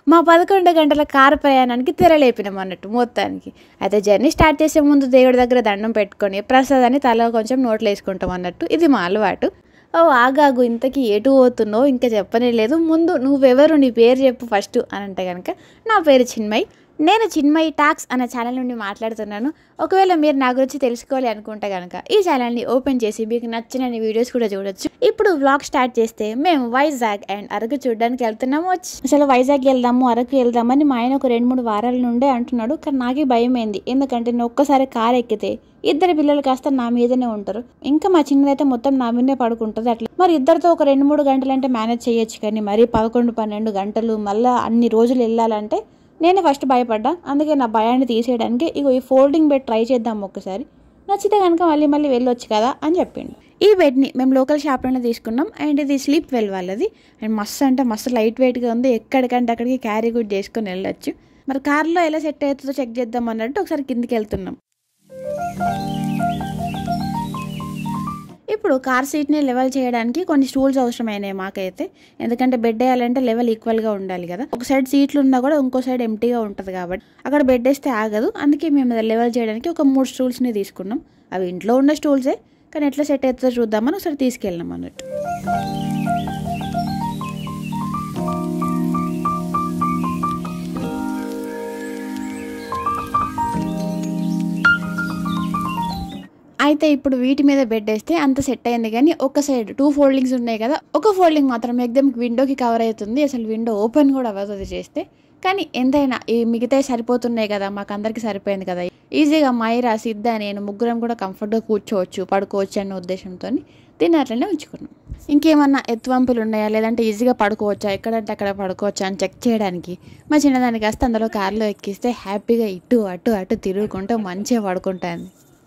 మా పదకొండు గంటల కారు ప్రయాణానికి తెరలేపినాం అన్నట్టు మొత్తానికి అయితే జర్నీ స్టార్ట్ చేసే ముందు దేవుడి దగ్గర దండం పెట్టుకొని ప్రసాదాన్ని తల కొంచెం నోట్లో వేసుకుంటాం అన్నట్టు ఇది మా అలవాటు ఓ ఆగాగు ఇంతకీ ఎటు పోతున్నావు ఇంకా చెప్పనే లేదు ముందు నువ్వెవరు నీ పేరు చెప్పు ఫస్ట్ అని అంటే కనుక నా పేరు చిన్మయ్ నేను చిన్మయ్ టాక్స్ అనే ఛానల్ నుండి మాట్లాడుతున్నాను ఒకవేళ మీరు నా గురించి తెలుసుకోవాలి అనుకుంటే కనుక ఈ ఛానల్ని ఓపెన్ చేసి మీకు నచ్చిన వీడియోస్ కూడా చూడొచ్చు ఇప్పుడు వ్లాగ్ స్టార్ట్ చేస్తే మేము వైజాగ్ అండ్ అరకు చూడడానికి వెళ్తున్నాము వచ్చి అసలు వైజాగ్ వెళ్దాము అరకు వెళ్దామని మా ఆయన ఒక రెండు మూడు వారాల నుండే అంటున్నాడు కానీ నాకే భయం అయింది ఎందుకంటే నేను ఒక్కసారి కార్ ఎక్కితే ఇద్దరు పిల్లలు కాస్త నా మీదనే ఉంటారు ఇంకా మా చిన్నదైతే మొత్తం నా మీదనే పడుకుంటుంది అట్లా మరి ఇద్దరితో ఒక రెండు మూడు గంటలు అంటే మేనేజ్ చేయొచ్చు కానీ మరి పదకొండు పన్నెండు గంటలు మళ్ళీ అన్ని రోజులు వెళ్ళాలంటే నేనే ఫస్ట్ భయపడ్డా అందుకే నా భయాన్ని తీసేయడానికి ఇగో ఈ ఫోల్డింగ్ బెడ్ ట్రై చేద్దాం ఒక్కసారి నచ్చితే కనుక మళ్ళీ మళ్ళీ వెళ్ళొచ్చు కదా అని చెప్పిండు ఈ బెడ్ని మేము లోకల్ షాప్లోనే తీసుకున్నాం అండ్ ఇది స్లీప్ వెల్ వాళ్ళది అండ్ మస్తు అంటే మస్తు లైట్ వెయిట్గా ఉంది ఎక్కడికంటే అక్కడికి క్యారీ కూడా చేసుకొని వెళ్ళొచ్చు మరి కార్లో ఎలా సెట్ అవుతుందో చెక్ చేద్దాం అన్నట్టు ఒకసారి కిందికి వెళ్తున్నాం ఇప్పుడు కార్ సీట్ని లెవెల్ చేయడానికి కొన్ని స్టూల్స్ అవసరమైనాయి మాకైతే ఎందుకంటే బెడ్ వేయాలంటే లెవెల్ ఈక్వల్గా ఉండాలి కదా ఒక సైడ్ సీట్లు ఉన్నా కూడా ఇంకో సైడ్ ఎంటీగా ఉంటుంది కాబట్టి అక్కడ బెడ్ వేస్తే ఆగదు అందుకే మేము అది లెవెల్ చేయడానికి ఒక మూడు స్టూల్స్ని తీసుకున్నాం అవి ఇంట్లో ఉన్న స్టూల్సే కానీ ఎట్లా సెట్ అవుతుందో చూద్దామని ఒకసారి తీసుకెళ్ళినాం అన్నట్టు అయితే ఇప్పుడు వీటి మీద బెడ్ వేస్తే అంత సెట్ అయింది కానీ ఒక సైడ్ టూ ఫోల్డింగ్స్ ఉన్నాయి కదా ఒక ఫోల్డింగ్ మాత్రం ఎగ్దమ్ విండోకి కవర్ అవుతుంది అసలు విండో ఓపెన్ కూడా అవ్వదు అది చేస్తే కానీ ఎంతైనా ఈ మిగతా సరిపోతున్నాయి కదా మాకు అందరికి సరిపోయింది కదా ఈజీగా మైరా సిద్ధ నేను ముగ్గురం కూడా కంఫర్ట్గా కూర్చోవచ్చు పడుకోవచ్చు అన్న ఉద్దేశంతో దీన్ని అట్లనే ఉంచుకున్నాం ఇంకేమన్నా ఎత్తువంపులు ఉన్నాయా లేదంటే ఈజీగా పడుకోవచ్చా ఎక్కడంటే అక్కడ పడుకోవచ్చా అని చెక్ చేయడానికి మా చిన్నదాన్ని కాస్త అందులో కార్లో ఎక్కిస్తే హ్యాపీగా ఇటు అటు అటు తిరుగుకుంటూ మంచిగా పడుకుంటాను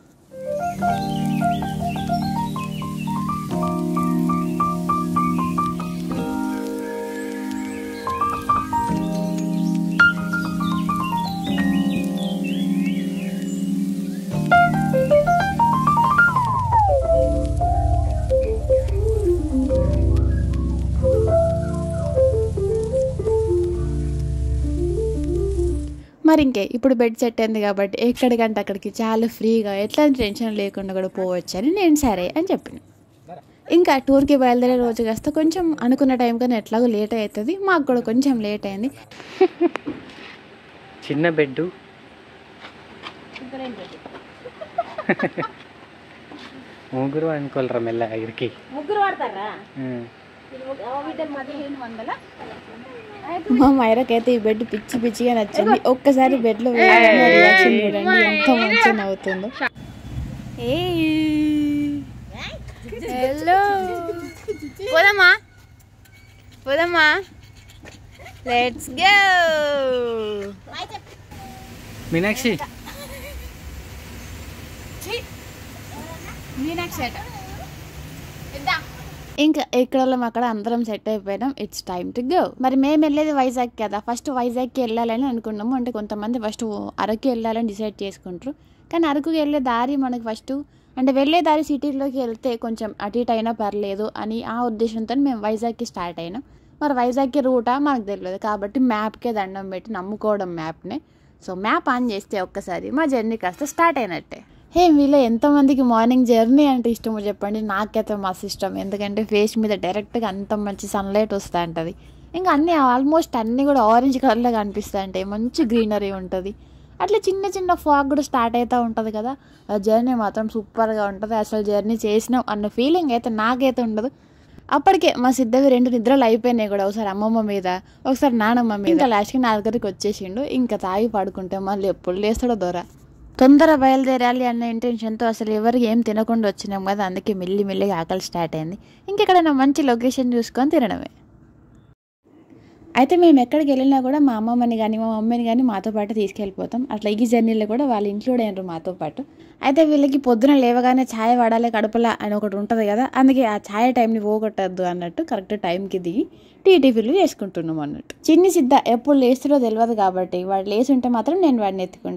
మరి ఇంకే ఇప్పుడు బెడ్ సెట్ అయింది కాబట్టి ఎక్కడికంటే అక్కడికి చాలా ఫ్రీగా ఎట్లాంటి టెన్షన్ లేకుండా కూడా పోవచ్చు అని నేను సరే అని చెప్పిన ఇంకా టూర్కి బయలుదేరే రోజు కాస్త కొంచెం అనుకున్న టైం కానీ ఎట్లాగో లేట్ అవుతుంది మాకు కూడా కొంచెం లేట్ అయింది చిన్న బెడ్ ముగ్గురు అనుకోలేరా మెల్లగా ఇక్కడికి ముగ్గురు పడతారా మా మైరకైతే ఈ బెడ్ పిచ్చి పిచ్చిగా నచ్చింది ఒక్కసారి బెడ్ లో రియాక్షన్ చూడండి ఎంత మంచిగా నవ్వుతుందో హలో పోదమ్మా పోదమ్మా లెట్స్ గో మీనాక్షి ఇంకా ఎక్కడోళ్ళం అక్కడ అందరం సెట్ అయిపోయినాం ఇట్స్ టైమ్ టు గో మరి మేము వెళ్ళేది వైజాగ్ కదా ఫస్ట్ వైజాగ్కి వెళ్ళాలని అనుకున్నాము అంటే కొంతమంది ఫస్ట్ అరకు వెళ్ళాలని డిసైడ్ చేసుకుంటారు కానీ అరకుకి వెళ్ళే దారి మనకి ఫస్ట్ అంటే వెళ్ళే దారి సిటీలోకి వెళ్తే కొంచెం అటు ఇటు అయినా పర్లేదు అని ఆ ఉద్దేశంతో మేము వైజాగ్కి స్టార్ట్ అయినాం మరి వైజాగ్కి రూటా మనకు తెలియదు కాబట్టి మ్యాప్కే దండం పెట్టి నమ్ముకోవడం మ్యాప్నే సో మ్యాప్ ఆన్ చేస్తే ఒక్కసారి మా జర్నీ కాస్త స్టార్ట్ అయినట్టే హే మీలో ఎంతమందికి మార్నింగ్ జర్నీ అంటే ఇష్టమో చెప్పండి నాకైతే మస్తు ఇష్టం ఎందుకంటే ఫేస్ మీద డైరెక్ట్గా అంత మంచి సన్లైట్ వస్తూ ఉంటుంది ఇంకా అన్నీ ఆల్మోస్ట్ అన్నీ కూడా ఆరెంజ్ కలర్లో కనిపిస్తూ ఉంటాయి మంచి గ్రీనరీ ఉంటుంది అట్లా చిన్న చిన్న ఫాగ్ కూడా స్టార్ట్ అవుతూ ఉంటుంది కదా ఆ జర్నీ మాత్రం సూపర్గా ఉంటుంది అసలు జర్నీ చేసినాం అన్న ఫీలింగ్ అయితే నాకైతే ఉండదు అప్పటికే మా సిద్ధవి రెండు నిద్రలు అయిపోయినాయి కూడా ఒకసారి అమ్మమ్మ మీద ఒకసారి నానమ్మ మీద ఇంకా లాస్ట్కి నా దగ్గరికి వచ్చేసిండు ఇంకా తాగి పడుకుంటే మళ్ళీ ఎప్పుడు లేస్తాడో దొర తొందర బయలుదేరాలి అన్న ఇంటెన్షన్తో అసలు ఎవరికి ఏం తినకుండా వచ్చినాం కదా అందుకే మెల్లి మెల్లిగా ఆకలి స్టార్ట్ అయింది ఇంకెక్కడైనా మంచి లొకేషన్ చూసుకొని తినడమే అయితే మేము ఎక్కడికి వెళ్ళినా కూడా మా అమ్మమ్మని కానీ మా మమ్మీని కానీ మాతో పాటు తీసుకెళ్ళిపోతాం అట్లా ఈ జర్నీలో కూడా వాళ్ళు ఇంక్లూడ్ అయినారు మాతో పాటు అయితే వీళ్ళకి పొద్దున లేవగానే ఛాయ్ వాడాలి కడుపులా అని ఒకటి ఉంటుంది కదా అందుకే ఆ ఛాయ్ టైంని పోగొట్టద్దు అన్నట్టు కరెక్ట్ టైంకి దిగి టీ టిఫిన్లు చేసుకుంటున్నాం అన్నట్టు చిన్ని సిద్ధ ఎప్పుడు లేస్తాడో తెలియదు కాబట్టి వాడు లేచి ఉంటే మాత్రం నేను వాడిని ఎత్తుకుంటా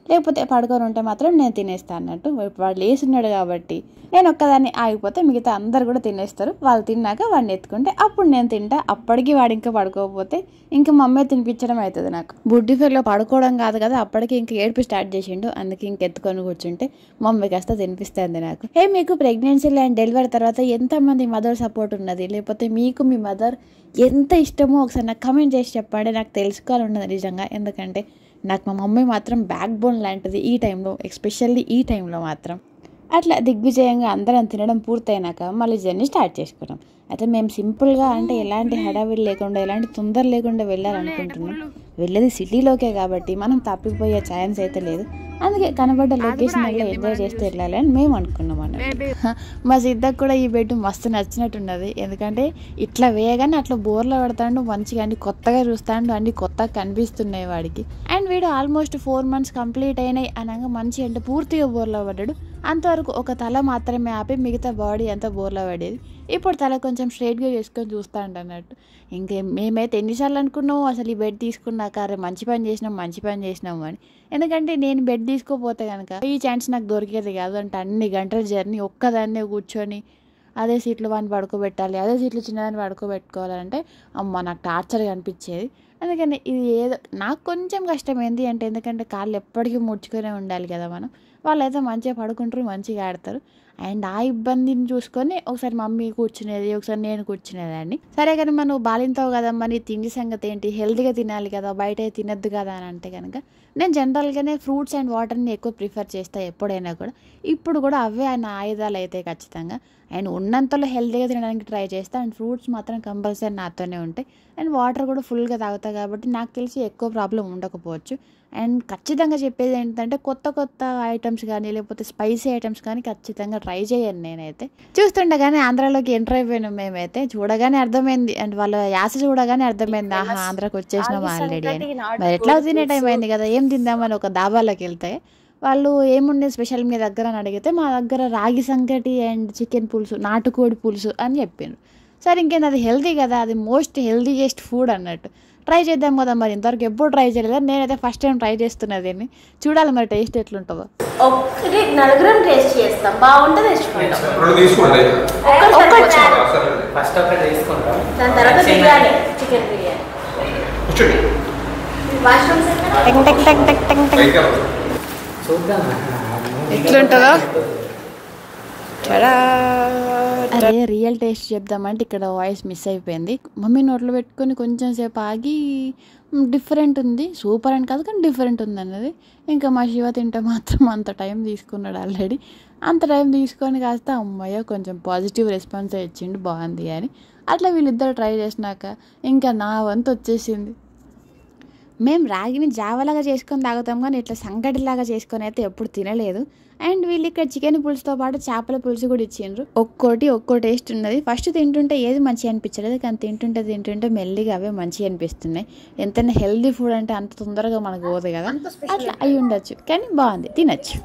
లేకపోతే పడుకొని ఉంటే మాత్రం నేను తినేస్తాను అన్నట్టు ఇప్పుడు వాడు లేచున్నాడు కాబట్టి నేను ఒక్కదాన్ని ఆగిపోతే మిగతా అందరు కూడా తినేస్తారు వాళ్ళు తిన్నాక వాడిని ఎత్తుకుంటే అప్పుడు నేను తింటా అప్పటికి వాడు ఇంకా పడుకోకపోతే ఇంకా మమ్మీ తినిపించడం అవుతుంది నాకు బుడ్డి ఫెల్లో పడుకోవడం కాదు కదా అప్పటికి ఇంకా ఏడుపు స్టార్ట్ చేసిండు అందుకే ఇంక ఎత్తుకొని కూర్చుంటే మమ్మీ కాస్త తినిపిస్తుంది నాకు ఏ మీకు ప్రెగ్నెన్సీ అండ్ డెలివరీ తర్వాత ఎంతమంది మదర్ సపోర్ట్ ఉన్నది లేకపోతే మీకు మీ మదర్ ఎంత ఇష్టమో ఒకసారి నాకు కమెంట్ చేసి చెప్పండి నాకు తెలుసుకోవాలి ఉన్నది నిజంగా ఎందుకంటే నాకు మా మమ్మీ మాత్రం బ్యాక్ బోన్ లాంటిది ఈ టైంలో ఎస్పెషల్లీ ఈ టైంలో మాత్రం అట్లా దిగ్విజయంగా అందరం తినడం పూర్తయినాక మళ్ళీ జర్నీ స్టార్ట్ చేసుకున్నాం అయితే మేము సింపుల్గా అంటే ఎలాంటి హడావిడి లేకుండా ఎలాంటి తొందర లేకుండా వెళ్ళాలనుకుంటున్నాం వెళ్ళేది సిటీలోకే కాబట్టి మనం తప్పిపోయే ఛాన్స్ అయితే లేదు అందుకే కనబడ్డ లొకేషన్ వల్ల ఎంజాయ్ చేస్తే వెళ్ళాలి అని మేము అనుకున్నాం అన్నట్టు మా సిద్ధకు కూడా ఈ బెడ్ మస్తు నచ్చినట్టున్నది ఎందుకంటే ఇట్లా వేయగానే అట్లా బోర్లో పెడతాడు మంచిగా అన్ని కొత్తగా చూస్తాడు అన్ని కొత్తగా కనిపిస్తున్నాయి వాడికి అండ్ వీడు ఆల్మోస్ట్ ఫోర్ మంత్స్ కంప్లీట్ అయినాయి అనగా మంచి అంటే పూర్తిగా బోర్లో పడ్డాడు అంతవరకు ఒక తల మాత్రమే ఆపి మిగతా బాడీ అంతా బోర్లో పడేది ఇప్పుడు తల కొంచెం స్ట్రైట్గా చేసుకొని చూస్తా అన్నట్టు ఇంకే మేమైతే ఎన్నిసార్లు అనుకున్నాము అసలు ఈ బెడ్ తీసుకున్నాక అరే మంచి పని చేసినాం మంచి పని చేసినాము అని ఎందుకంటే నేను బెడ్ తీసుకోపోతే కనుక ఈ ఛాన్స్ నాకు దొరికేది కాదు అంటే అన్ని గంటల జర్నీ ఒక్కదాన్నే కూర్చొని అదే సీట్లో వాడిని పడుకోబెట్టాలి అదే సీట్లో చిన్నదాన్ని పడుకోబెట్టుకోవాలంటే అమ్మ నాకు టార్చర్గా అనిపించేది అందుకని ఇది ఏదో నాకు కొంచెం కష్టమైంది అంటే ఎందుకంటే కాళ్ళు ఎప్పటికీ ముడుచుకునే ఉండాలి కదా మనం వాళ్ళైతే మంచిగా పడుకుంటారు మంచిగా ఆడతారు అండ్ ఆ ఇబ్బందిని చూసుకొని ఒకసారి మమ్మీ కూర్చునేది ఒకసారి నేను కూర్చునేదాన్ని సరే కానీ మనం బాలింతావు కదమ్మా నీ తిండి సంగతి ఏంటి హెల్తీగా తినాలి కదా బయట తినద్దు కదా అని అంటే కనుక నేను జనరల్గానే ఫ్రూట్స్ అండ్ వాటర్ని ఎక్కువ ప్రిఫర్ చేస్తా ఎప్పుడైనా కూడా ఇప్పుడు కూడా అవే నా ఆయుధాలు అయితే ఖచ్చితంగా అండ్ ఉన్నంతలో హెల్తీగా తినడానికి ట్రై చేస్తా అండ్ ఫ్రూట్స్ మాత్రం కంపల్సరీ నాతోనే ఉంటాయి అండ్ వాటర్ కూడా ఫుల్గా తాగుతా కాబట్టి నాకు తెలిసి ఎక్కువ ప్రాబ్లం ఉండకపోవచ్చు అండ్ ఖచ్చితంగా చెప్పేది ఏంటంటే కొత్త కొత్త ఐటమ్స్ కానీ లేకపోతే స్పైసీ ఐటమ్స్ కానీ ఖచ్చితంగా ట్రై చేయను నేనైతే చూస్తుండగానే ఆంధ్రాలోకి ఎంటర్ అయిపోయినాం మేమైతే చూడగానే అర్థమైంది అండ్ వాళ్ళ యాస చూడగానే అర్థమైంది ఆహా ఆంధ్రాకి వచ్చేసినాం ఆల్రెడీ అని మరి ఎట్లా తినే టైం అయింది కదా ఏం తిందామని ఒక దాబాలోకి వెళ్తే వాళ్ళు ఏముండే స్పెషల్ మీ దగ్గర అని అడిగితే మా దగ్గర రాగి సంకటి అండ్ చికెన్ పులుసు నాటుకోడి పులుసు అని చెప్పిండ్రు సరే ఇంకేంది అది హెల్తీ కదా అది మోస్ట్ హెల్తీయెస్ట్ ఫుడ్ అన్నట్టు ట్రై చేద్దాం కదా మరి ఇంతవరకు ఎప్పుడు ట్రై చేయలేదు నేనైతే ఫస్ట్ టైం ట్రై చేస్తున్నా దీన్ని చూడాలి మరి టేస్ట్ ఎట్లుంటుందో ఒక్కటి నలుగురం టేస్ట్ చేస్తాం బాగుంటుంది తెచ్చుకుంటాం రెండు తీసుకోండి ఒక్కటి చాలు. ఫస్ట్ ఒకటి తీసుకుంటాం దాని తర్వాత బిర్యానీ చికెన్ బిర్యానీ కూర్చోండి వాష్రూమ్స్ ఎక్కడ టెంగ్ టెంగ్ టెంగ్ టెంగ్ టెంగ్ టెంగ్. పైకి వెళ్దాం. చూద్దాం ఎట్లుంటుందో? అరే రియల్ టేస్ట్ చెప్దామంటే ఇక్కడ వాయిస్ మిస్ అయిపోయింది మమ్మీ నోట్లో పెట్టుకొని కొంచెం సేపు ఆగి డిఫరెంట్ ఉంది సూపర్ అని కాదు కానీ డిఫరెంట్ ఉంది అన్నది ఇంకా మా శివ తింటే మాత్రం అంత టైం తీసుకున్నాడు ఆల్రెడీ అంత టైం తీసుకొని కాస్త అమ్మయ్య కొంచెం పాజిటివ్ రెస్పాన్స్ ఇచ్చిండు బాగుంది అని అట్లా వీళ్ళిద్దరు ట్రై చేసినాక ఇంకా నా వంతు వచ్చేసింది మేము రాగిని జావలాగా చేసుకొని తాగుతాం కానీ ఇట్లా సంగటిలాగా చేసుకొని అయితే ఎప్పుడు తినలేదు అండ్ వీళ్ళు ఇక్కడ చికెన్ పులుసుతో పాటు చేపల పులుసు కూడా ఇచ్చిండ్రు ఒక్కోటి ఒక్కో టేస్ట్ ఉన్నది ఫస్ట్ తింటుంటే ఏది మంచిగా అనిపించలేదు కానీ తింటుంటే తింటుంటే మెల్లిగా అవే మంచిగా అనిపిస్తున్నాయి ఎంతైనా హెల్దీ ఫుడ్ అంటే అంత తొందరగా మనకు పోదు కదా అట్లా అయి ఉండొచ్చు కానీ బాగుంది తినచ్చు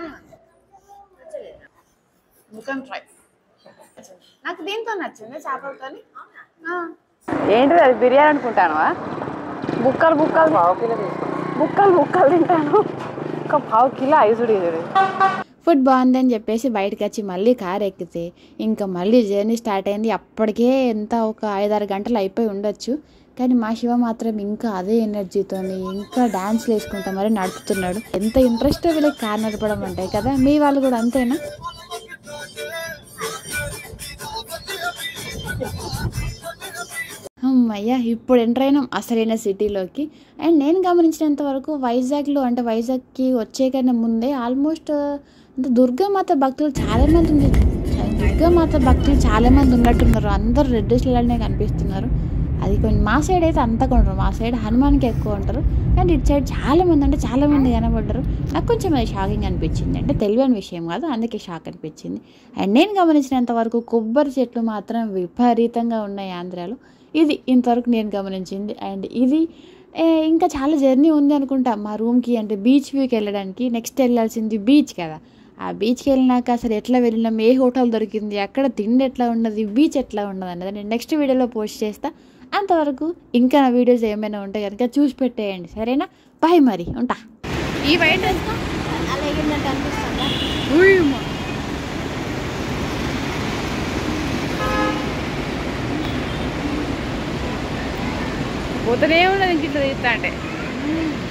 నాకు దీంతో నచ్చింది చేపలతో ఏంటిది అది బిర్యానీ అనుకుంటాను బుక్కలు బుక్కలు బుక్కలు బుక్కలు తింటాను ఒక పావు కిలో ఐసుడు ఫుడ్ బాగుందని చెప్పేసి బయటకు వచ్చి మళ్ళీ కార్ ఎక్కితే ఇంకా మళ్ళీ జర్నీ స్టార్ట్ అయింది అప్పటికే ఎంత ఒక ఐదారు గంటలు అయిపోయి ఉండొచ్చు కానీ మా శివ మాత్రం ఇంకా అదే ఎనర్జీతోని ఇంకా డాన్స్లు వేసుకుంటా మరి నడుపుతున్నాడు ఎంత ఇంట్రెస్ట్ వీళ్ళకి కార్ నడపడం అంటే కదా మీ వాళ్ళు కూడా అంతేనా అమ్మయ్య ఇప్పుడు ఎంటర్ అయినాం అసలైన సిటీలోకి అండ్ నేను గమనించినంత వరకు వైజాగ్లో అంటే వైజాగ్కి వచ్చే కన్నా ముందే ఆల్మోస్ట్ అంటే దుర్గామాత భక్తులు చాలామంది ఉంది దుర్గామాత భక్తులు చాలామంది ఉన్నట్టున్నారు అందరూ రెడ్ డ్రెస్లనే కనిపిస్తున్నారు అది కొంచెం మా సైడ్ అయితే అంతా కొంటారు మా సైడ్ హనుమాన్కి ఎక్కువ ఉంటారు అండ్ ఇటు సైడ్ చాలా మంది అంటే చాలా మంది కనబడ్డారు నాకు కొంచెం అది షాకింగ్ అనిపించింది అంటే తెలియని విషయం కాదు అందుకే షాక్ అనిపించింది అండ్ నేను గమనించినంత వరకు కొబ్బరి చెట్లు మాత్రం విపరీతంగా ఉన్నాయి ఆంధ్రాలో ఇది ఇంతవరకు నేను గమనించింది అండ్ ఇది ఏ, ఇంకా చాలా జర్నీ ఉంది అనుకుంటా మా రూమ్కి అంటే బీచ్ వ్యూకి వెళ్ళడానికి నెక్స్ట్ వెళ్ళాల్సింది బీచ్ కదా ఆ బీచ్కి వెళ్ళినాక అసలు ఎట్లా వెళ్ళినాం ఏ హోటల్ దొరికింది అక్కడ తిండి ఎట్లా ఉన్నది బీచ్ ఎట్లా ఉన్నది అన్నది నేను నెక్స్ట్ వీడియోలో పోస్ట్ చేస్తా అంతవరకు ఇంకా నా వీడియోస్ ఏమైనా ఉంటే కనుక చూసి పెట్టేయండి సరేనా బాయ్ మరి ఉంటా ఈ వైట్ అలా ఎగిరినట్టు అనిపిస్తుందా ఉయ్యమ్మ. పోతూనే ఉన్నది ఇంక ఇట్లా తీస్తా అంటే